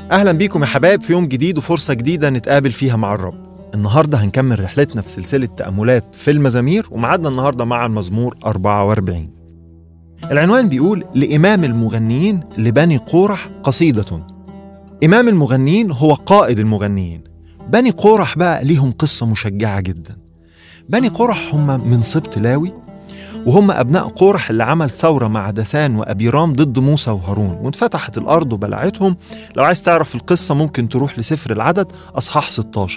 أهلا بيكم يا حبايب في يوم جديد وفرصة جديدة نتقابل فيها مع الرب النهاردة هنكمل رحلتنا في سلسلة تأملات في المزامير ومعادنا النهاردة مع المزمور 44 العنوان بيقول لإمام المغنيين لبني قورح قصيدة إمام المغنيين هو قائد المغنيين بني قورح بقى ليهم قصة مشجعة جدا بني قورح هم من سبط لاوي وهم أبناء قورح اللي عمل ثورة مع دثان وأبيرام ضد موسى وهارون واتفتحت الأرض وبلعتهم لو عايز تعرف القصة ممكن تروح لسفر العدد أصحاح 16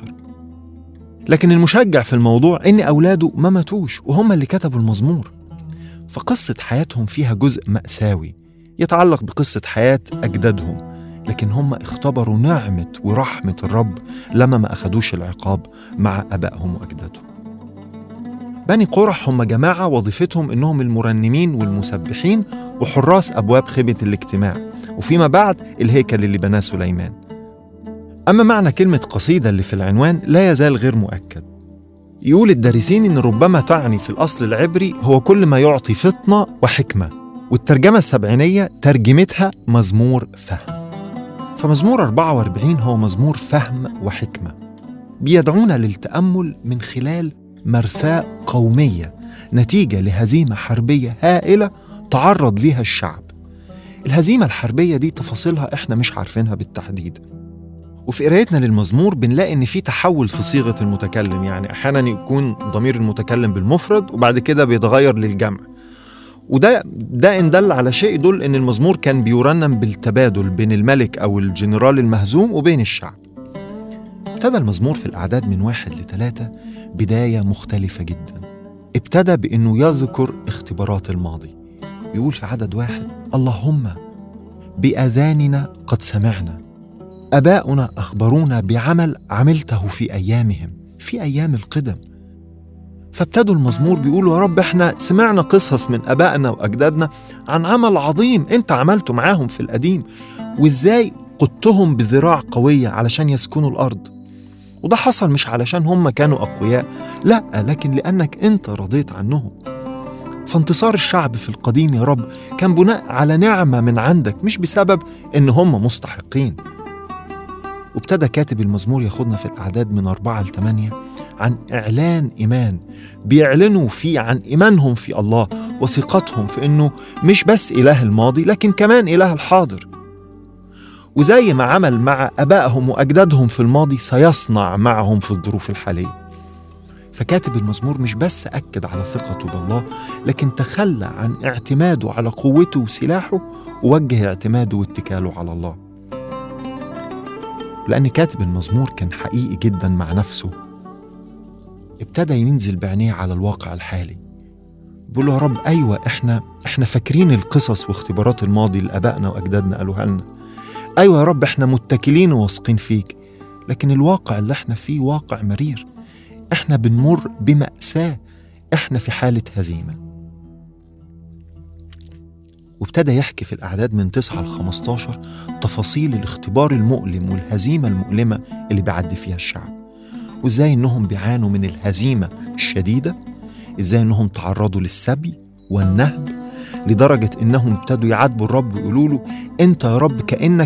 لكن المشجع في الموضوع إن أولاده ما ماتوش وهم اللي كتبوا المزمور فقصة حياتهم فيها جزء مأساوي يتعلق بقصة حياة أجدادهم لكن هم اختبروا نعمة ورحمة الرب لما ما أخدوش العقاب مع أبائهم وأجدادهم بني قرح هم جماعة وظيفتهم إنهم المرنمين والمسبحين وحراس أبواب خيمة الاجتماع وفيما بعد الهيكل اللي بناه سليمان أما معنى كلمة قصيدة اللي في العنوان لا يزال غير مؤكد يقول الدارسين إن ربما تعني في الأصل العبري هو كل ما يعطي فطنة وحكمة والترجمة السبعينية ترجمتها مزمور فهم فمزمور 44 هو مزمور فهم وحكمة بيدعونا للتأمل من خلال مرثاة قومية نتيجة لهزيمة حربية هائلة تعرض ليها الشعب الهزيمة الحربية دي تفاصيلها احنا مش عارفينها بالتحديد وفي قرايتنا للمزمور بنلاقي ان في تحول في صيغة المتكلم يعني احيانا يكون ضمير المتكلم بالمفرد وبعد كده بيتغير للجمع وده ده ان دل على شيء يدل ان المزمور كان بيرنم بالتبادل بين الملك او الجنرال المهزوم وبين الشعب ابتدى المزمور في الأعداد من واحد لثلاثة بداية مختلفة جدا ابتدى بأنه يذكر اختبارات الماضي يقول في عدد واحد اللهم بأذاننا قد سمعنا أباؤنا أخبرونا بعمل عملته في أيامهم في أيام القدم فابتدوا المزمور بيقولوا يا رب احنا سمعنا قصص من أبائنا وأجدادنا عن عمل عظيم انت عملته معاهم في القديم وازاي قدتهم بذراع قوية علشان يسكنوا الأرض وده حصل مش علشان هم كانوا أقوياء لا لكن لأنك أنت رضيت عنهم فانتصار الشعب في القديم يا رب كان بناء على نعمة من عندك مش بسبب إن هم مستحقين وابتدى كاتب المزمور ياخدنا في الأعداد من أربعة لثمانية عن إعلان إيمان بيعلنوا فيه عن إيمانهم في الله وثقتهم في إنه مش بس إله الماضي لكن كمان إله الحاضر وزي ما عمل مع أبائهم وأجدادهم في الماضي سيصنع معهم في الظروف الحالية فكاتب المزمور مش بس أكد على ثقته بالله لكن تخلى عن اعتماده على قوته وسلاحه ووجه اعتماده واتكاله على الله لأن كاتب المزمور كان حقيقي جدا مع نفسه ابتدى ينزل بعينيه على الواقع الحالي بيقول يا رب أيوة إحنا إحنا فاكرين القصص واختبارات الماضي اللي آبائنا وأجدادنا قالوها لنا أيوة يا رب إحنا متكلين وواثقين فيك لكن الواقع اللي إحنا فيه واقع مرير إحنا بنمر بمأساة إحنا في حالة هزيمة وابتدى يحكي في الأعداد من 9 ل 15 تفاصيل الاختبار المؤلم والهزيمة المؤلمة اللي بيعدي فيها الشعب وإزاي إنهم بيعانوا من الهزيمة الشديدة إزاي إنهم تعرضوا للسبي والنهب لدرجة إنهم ابتدوا يعاتبوا الرب ويقولوا له أنت يا رب كأنك